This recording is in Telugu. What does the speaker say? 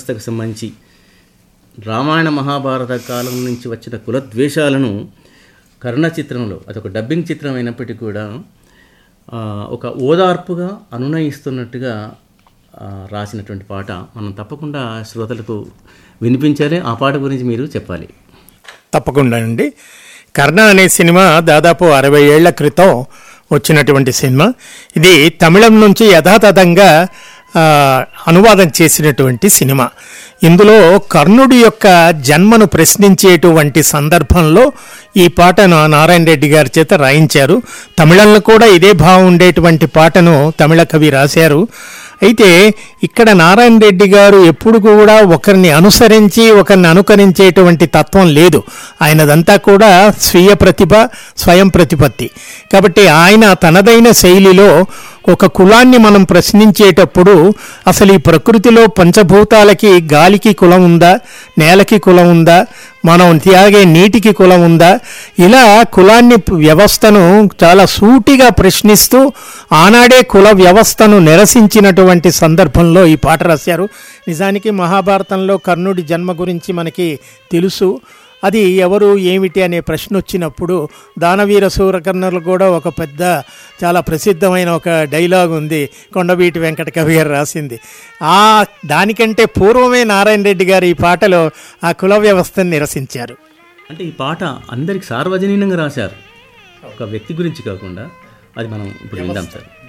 వ్యవస్థకు సంబంధించి రామాయణ మహాభారత కాలం నుంచి వచ్చిన కులద్వేషాలను కర్ణ చిత్రంలో అదొక డబ్బింగ్ చిత్రం అయినప్పటికీ కూడా ఆ, ఒక ఓదార్పుగా అనునయిస్తున్నట్టుగా ఆ, రాసినటువంటి పాట మనం తప్పకుండా శ్రోతలకు వినిపించాలి ఆ పాట గురించి మీరు చెప్పాలి తప్పకుండా అండి కర్ణ అనే సినిమా దాదాపు అరవై ఏళ్ల క్రితం వచ్చినటువంటి సినిమా ఇది తమిళం నుంచి యథాతథంగా ఆ, అనువాదం చేసినటువంటి సినిమా ఇందులో కర్ణుడి యొక్క జన్మను ప్రశ్నించేటువంటి సందర్భంలో ఈ పాటను నారాయణ రెడ్డి గారి చేత రాయించారు తమిళంలో కూడా ఇదే భావం ఉండేటువంటి పాటను తమిళ కవి రాశారు అయితే ఇక్కడ నారాయణ రెడ్డి గారు ఎప్పుడు కూడా ఒకరిని అనుసరించి ఒకరిని అనుకరించేటువంటి తత్వం లేదు ఆయనదంతా కూడా స్వీయ ప్రతిభ స్వయం ప్రతిపత్తి కాబట్టి ఆయన తనదైన శైలిలో ఒక కులాన్ని మనం ప్రశ్నించేటప్పుడు అసలు ఈ ప్రకృతిలో పంచభూతాలకి గాలికి కులం ఉందా నేలకి కులం ఉందా మనం త్యాగే నీటికి కులం ఉందా ఇలా కులాన్ని వ్యవస్థను చాలా సూటిగా ప్రశ్నిస్తూ ఆనాడే కుల వ్యవస్థను నిరసించినటువంటి సందర్భంలో ఈ పాట రాశారు నిజానికి మహాభారతంలో కర్ణుడి జన్మ గురించి మనకి తెలుసు అది ఎవరు ఏమిటి అనే ప్రశ్న వచ్చినప్పుడు దానవీర సూరకర్ణులు కూడా ఒక పెద్ద చాలా ప్రసిద్ధమైన ఒక డైలాగ్ ఉంది కొండవీటి వెంకట కవి గారు రాసింది ఆ దానికంటే పూర్వమే నారాయణ రెడ్డి గారు ఈ పాటలో ఆ కుల వ్యవస్థను నిరసించారు అంటే ఈ పాట అందరికి సార్వజనీనంగా రాశారు ఒక వ్యక్తి గురించి కాకుండా అది మనం ఇప్పుడు విందాం సార్